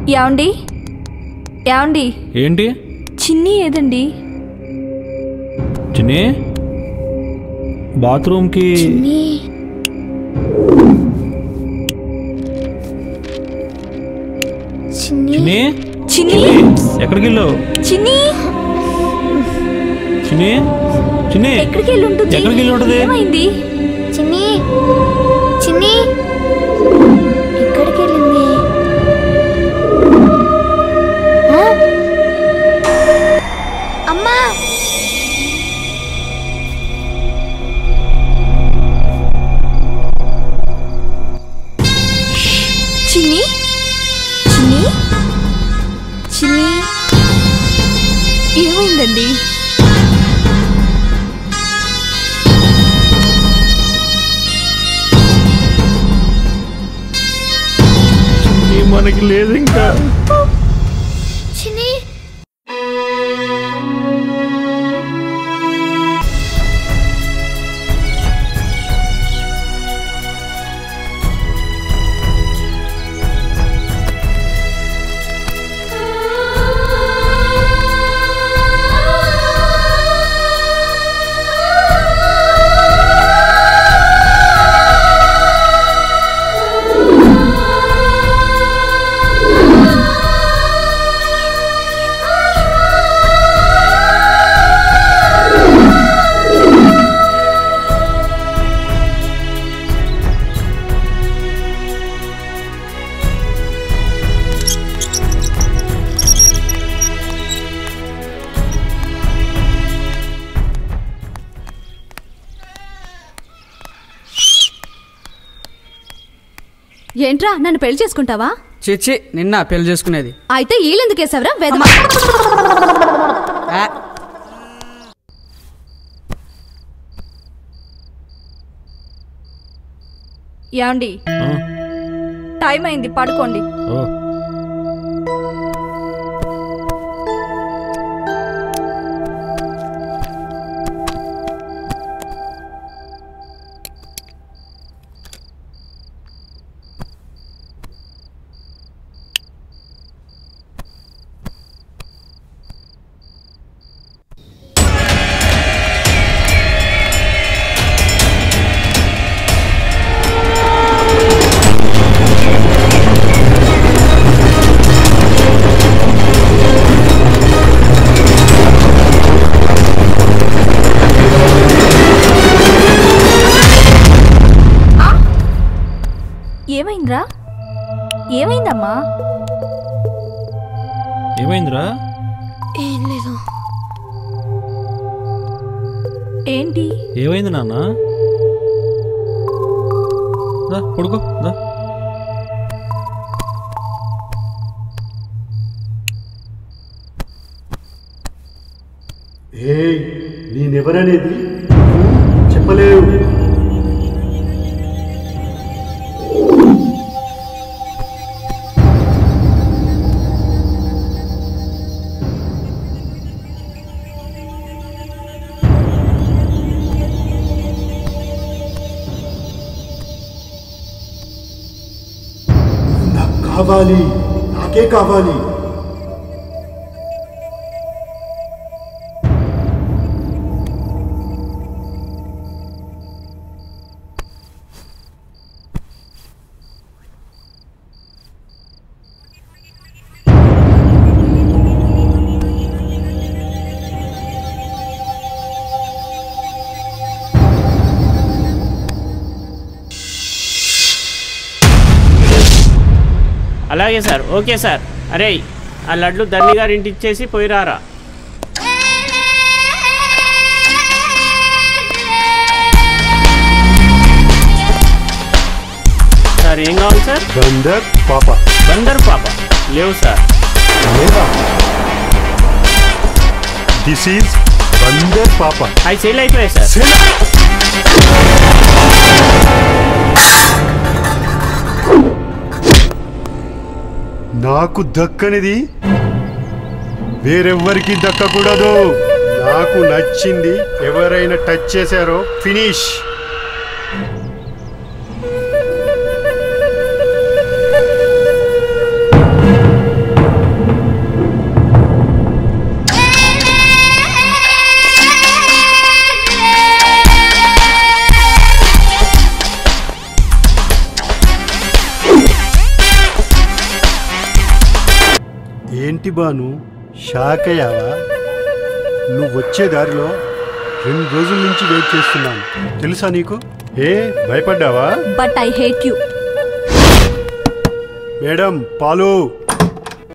యాండి యాండి ఏంటి చిన్ని ఏదండి చిన్ని బాత్రూమ్కి చిన్ని చిన్ని చిన్ని చిన్ని ఎక్కడికి వెళ్ళావు చిన్ని చిన్ని చిన్ని ఎక్కడికి వెళ్ళి ఉంటుంది ఎక్కడికి వెళ్ళి ఉంటుంది? ఏమైంది చిన్ని చిన్ని ఎక్కడికి వెళ్ళింది ఆ? అమ్మా చిన్ని చిన్ని చిన్ని ఏమైందండి చిన్ని మనకి లేదు ఇంకా చిన్ని ఏంట్రా నన్ను పెళ్లి చేసుకుంటావా చిచ్చి నిన్న పెళ్లి చేసుకునేది అయితే ఈలెందుకు వేసావరా వేద ఆ, యాండి ఆ, టైం అయింది పడుకోండి ఓ ఏమైందిరా ఏమైందమ్మా ఏమైందిరా ఏం లేదు ఏంటి ఏమైంది నాన్న దా పడుకో దా ఏ నేనెవరనేది చెప్పలేవు నాకు కావాలి నాకే కావాలి అలాగే సార్ ఓకే సార్ అరే ఆ లడ్లు ధన్ని గారి ఇంటికి ఇచ్చేసి పోయిరారా సార్ ఏం కావాలి సార్ బందర్ పాప బందర్ పాప లేవు సార్ లేదా దిస్ ఈజ్ బందర్ పాప అవి సేల్ అయిపోయాయి సార్ నాకు దక్కనిది వేరెవ్వరికి దక్కకూడదు నాకు నచ్చింది ఎవరైనా టచ్ చేశారో ఫినిష్ ఏంటి బాను షాక్ అయ్యావా నువ్వు వచ్చే దారిలో రెండు రోజుల నుంచి వెయిట్ చేస్తున్నాను తెలుసా నీకు ఏ భయపడ్డావా but I hate you madam పాలు